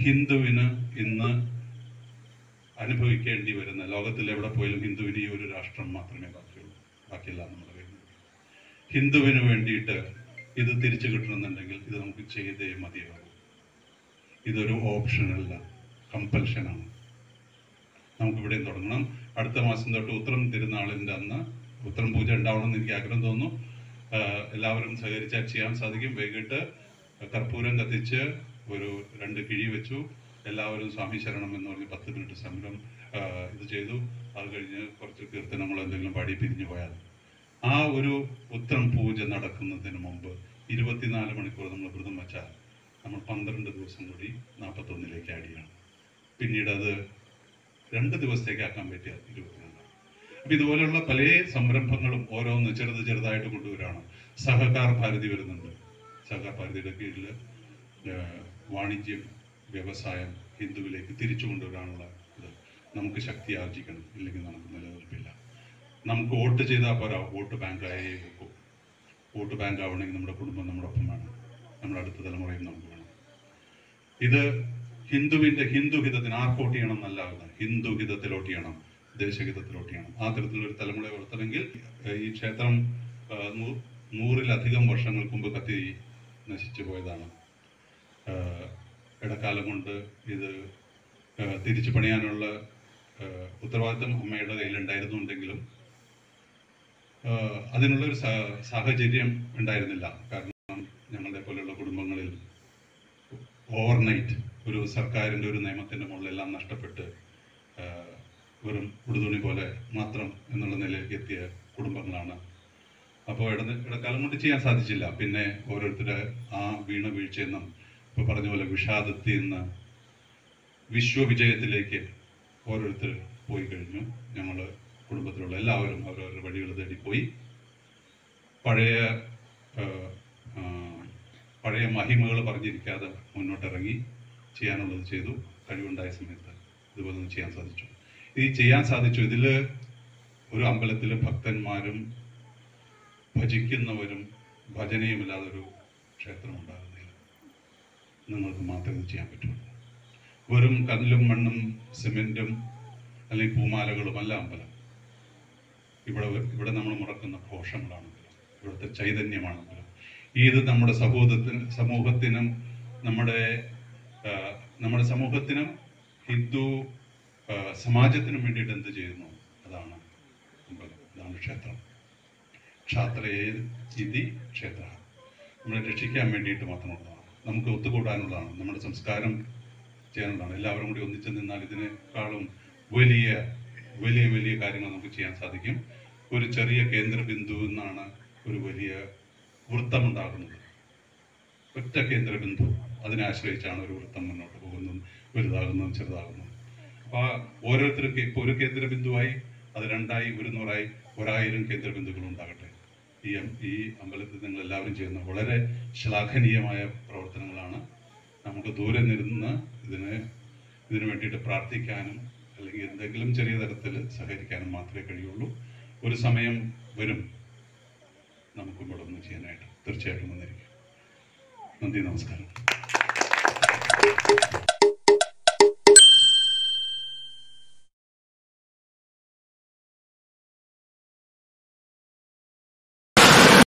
ഹിന്ദുവിന് ഇന്ന് അനുഭവിക്കേണ്ടി വരുന്ന ലോകത്തിൽ എവിടെ പോയാലും ഹിന്ദുവിന് ഈ ഒരു രാഷ്ട്രം മാത്രമേ ബാക്കിയുള്ളൂ ബാക്കിയെല്ലാം നമ്മുടെ കയ്യിൽ ഹിന്ദുവിന് വേണ്ടിയിട്ട് ഇത് തിരിച്ചു കിട്ടണമെന്നുണ്ടെങ്കിൽ ഇത് നമുക്ക് ചെയ്തേ മതിയാകും ഇതൊരു ഓപ്ഷനല്ല കമ്പൽഷനാണ് നമുക്ക് ഇവിടെയും തുടങ്ങണം അടുത്ത മാസം തൊട്ട് ഉത്രം തിരുനാളിൻ്റെ അന്ന് ഉത്രം പൂജ ഉണ്ടാവണമെന്ന് എനിക്ക് ആഗ്രഹം തോന്നുന്നു ആഹ് എല്ലാവരും സഹകരിച്ചാൽ ചെയ്യാൻ സാധിക്കും വൈകിട്ട് കർപ്പൂരം കത്തിച്ച് ഒരു രണ്ട് കിഴി വെച്ചു എല്ലാവരും സ്വാമി ശരണം എന്ന് പറഞ്ഞ് പത്ത് മിനിറ്റ് സമരം ആഹ് ഇത് ചെയ്തു അത് കഴിഞ്ഞ് കുറച്ച് കീർത്തനങ്ങൾ എന്തെങ്കിലും പാടി പിരിഞ്ഞു പോയാൽ ആ ഒരു ഉത്രം പൂജ നടക്കുന്നതിന് മുമ്പ് ഇരുപത്തിനാല് മണിക്കൂർ നമ്മൾ വ്രതം വെച്ചാൽ നമ്മൾ പന്ത്രണ്ട് ദിവസം കൂടി നാൽപ്പത്തൊന്നിലേക്ക് ആഡ് ചെയ്യണം പിന്നീട് അത് രണ്ട് ദിവസത്തേക്ക് ആക്കാൻ പറ്റിയ ഇരുപത്തിനാല് അപ്പൊ ഇതുപോലെയുള്ള പല സംരംഭങ്ങളും ഓരോന്ന് ചെറുത് ചെറുതായിട്ട് കൊണ്ടുവരാണ് സഹകാർ ഭാരതി വരുന്നുണ്ട് സഹകാർ ഭാരതിയുടെ കീഴിൽ വാണിജ്യം വ്യവസായം ഹിന്ദുവിലേക്ക് തിരിച്ചു കൊണ്ടുവരാനുള്ള ഇത് നമുക്ക് ശക്തി ആർജിക്കണം ഇല്ലെങ്കിൽ നമുക്ക് നിലനിൽപ്പില്ല നമുക്ക് വോട്ട് ചെയ്താൽ പോരാ വോട്ട് ബാങ്കായേ വെക്കൂ വോട്ട് ബാങ്ക് ആവണമെങ്കിൽ നമ്മുടെ കുടുംബം നമ്മുടെ ഒപ്പം വേണം നമ്മുടെ അടുത്ത തലമുറയും നമുക്ക് വേണം ഇത് ഹിന്ദുവിന്റെ ഹിന്ദുഹിതത്തിന് ആർക്കോട്ട് ചെയ്യണം എന്നല്ല ഹിന്ദുഹിതത്തിലോട്ട് ചെയ്യണം ദേശഹിതത്തിലോട്ട് ചെയ്യണം ആ തരത്തിലൊരു തലമുറ വളർത്തണമെങ്കിൽ ഏഹ്, ഈ ക്ഷേത്രം ഏഹ്, നൂ- നൂറിലധികം വർഷങ്ങൾക്ക് മുമ്പ് കത്തി നശിച്ചു പോയതാണ് ഏഹ്, ഇടക്കാലം കൊണ്ട് ഇത് ഏഹ്, തിരിച്ചു പണിയാനുള്ള ഏഹ്, ഉത്തരവാദിത്തം അമ്മയുടെ കയ്യിലുണ്ടായിരുന്നുണ്ടെങ്കിലും ഏഹ്, അതിനുള്ളൊരു സാ- സാഹചര്യം ഉണ്ടായിരുന്നില്ല കാരണം ഞങ്ങളുടെ പോലെയുള്ള കുടുംബങ്ങളിൽ ഓവർനൈറ്റ് ഒരു സർക്കാരിൻ്റെ ഒരു നിയമത്തിൻ്റെ മുകളിലെല്ലാം നഷ്ടപ്പെട്ട് ആഹ്, വെറും ഉടുതുണി പോലെ മാത്രം എന്നുള്ള നിലയിലേക്ക് എത്തിയ കുടുംബങ്ങളാണ് അപ്പോൾ ഇട ഇടക്കാലം കൊണ്ട് ചെയ്യാൻ സാധിച്ചില്ല പിന്നെ ഓരോരുത്തരുടെ ആ വീണ വീഴ്ചയിൽ നിന്നും ഇപ്പോൾ പറഞ്ഞ പോലെ വിഷാദത്തിൽ നിന്ന് വിശ്വവിജയത്തിലേക്ക് ഓരോരുത്തർ പോയി കഴിഞ്ഞു ഞങ്ങൾ കുടുംബത്തിലുള്ള എല്ലാവരും അവരവരുടെ വഴികൾ തേടി പോയി പഴയ ആ, ആ, പഴയ മഹിമകൾ പറഞ്ഞിരിക്കാതെ മുന്നോട്ടിറങ്ങി ചെയ്യാനുള്ളത് ചെയ്തു കഴിവുണ്ടായ സമയത്ത് ഇതുപോലെ ഒന്ന് ചെയ്യാൻ സാധിച്ചു ഇത് ചെയ്യാൻ സാധിച്ചു ഇതിൽ ഒരു അമ്പലത്തിൽ ഭക്തന്മാരും ഭജിക്കുന്നവരും ഭജനയുമില്ലാതെ ഒരു ക്ഷേത്രം ഉണ്ടാകുന്നില്ല നിങ്ങൾക്ക് മാത്രമേ ഇത് ചെയ്യാൻ പറ്റുള്ളൂ വെറും കല്ലും മണ്ണും സിമെന്റും അല്ലെങ്കിൽ പൂമാലകളും അല്ല അമ്പലം ഇവിടെ ഇവിടെ നമ്മൾ മുടക്കുന്ന ഘോഷങ്ങളാണെങ്കിലും ഇവിടുത്തെ ചൈതന്യമാണെങ്കിലും ഇത് നമ്മുടെ സമൂഹത്തിന് സമൂഹത്തിനും നമ്മുടെ ആ, നമ്മുടെ സമൂഹത്തിനും ഹിന്ദു ആ, സമാജത്തിനും വേണ്ടിയിട്ട് എന്ത് ചെയ്യുന്നു അതാണ് അമ്പലം അതാണ് ക്ഷേത്രം ക്ഷാത്രേ ഇതി ക്ഷേത്ര നമ്മളെ രക്ഷിക്കാൻ വേണ്ടിയിട്ട് മാത്രമുള്ളതാണ് നമുക്ക് ഒത്തുകൂടാനുള്ളതാണ് നമ്മുടെ സംസ്കാരം ചെയ്യാനുള്ളതാണ് എല്ലാവരും കൂടി ഒന്നിച്ചു നിന്നാൽ ഇതിനേക്കാളും വലിയ വലിയ വലിയ കാര്യങ്ങൾ നമുക്ക് ചെയ്യാൻ സാധിക്കും ഒരു ചെറിയ കേന്ദ്ര ബിന്ദു എന്നാണ് ഒരു വലിയ വൃത്തമുണ്ടാകുന്നത് ഒറ്റ കേന്ദ്ര ബിന്ദു അതിനെ ആശ്രയിച്ചാണ് ഒരു വൃത്തം മുന്നോട്ട് പോകുന്നതും വലുതാകുന്നതും ചെറുതാകുന്നതും അപ്പൊ ആ ഓരോരുത്തർക്ക് ഇപ്പൊ ഒരു കേന്ദ്ര ബിന്ദുവായി അത് രണ്ടായി ഒരു നൂറായി ഒരായിരം കേന്ദ്ര ബിന്ദുക്കൾ ഉണ്ടാകട്ടെ ഈ അം- ഈ അമ്പലത്തിൽ നിങ്ങൾ എല്ലാവരും ചെയ്യുന്ന വളരെ ശ്ലാഘനീയമായ പ്രവർത്തനങ്ങളാണ് നമുക്ക് ദൂരെ നിന്ന് ഇതിന് ഇതിനു വേണ്ടിയിട്ട് പ്രാർത്ഥിക്കാനും അല്ലെങ്കിൽ എന്തെങ്കിലും ചെറിയ തരത്തിൽ സഹകരിക്കാനും മാത്രമേ കഴിയുള്ളൂ ഒരു സമയം വരും നമുക്കും ഇവിടെ ഒന്ന് ചെയ്യാനായിട്ട് തീർച്ചയായിട്ടും വന്നിരിക്കും നന്ദി നമസ്കാരം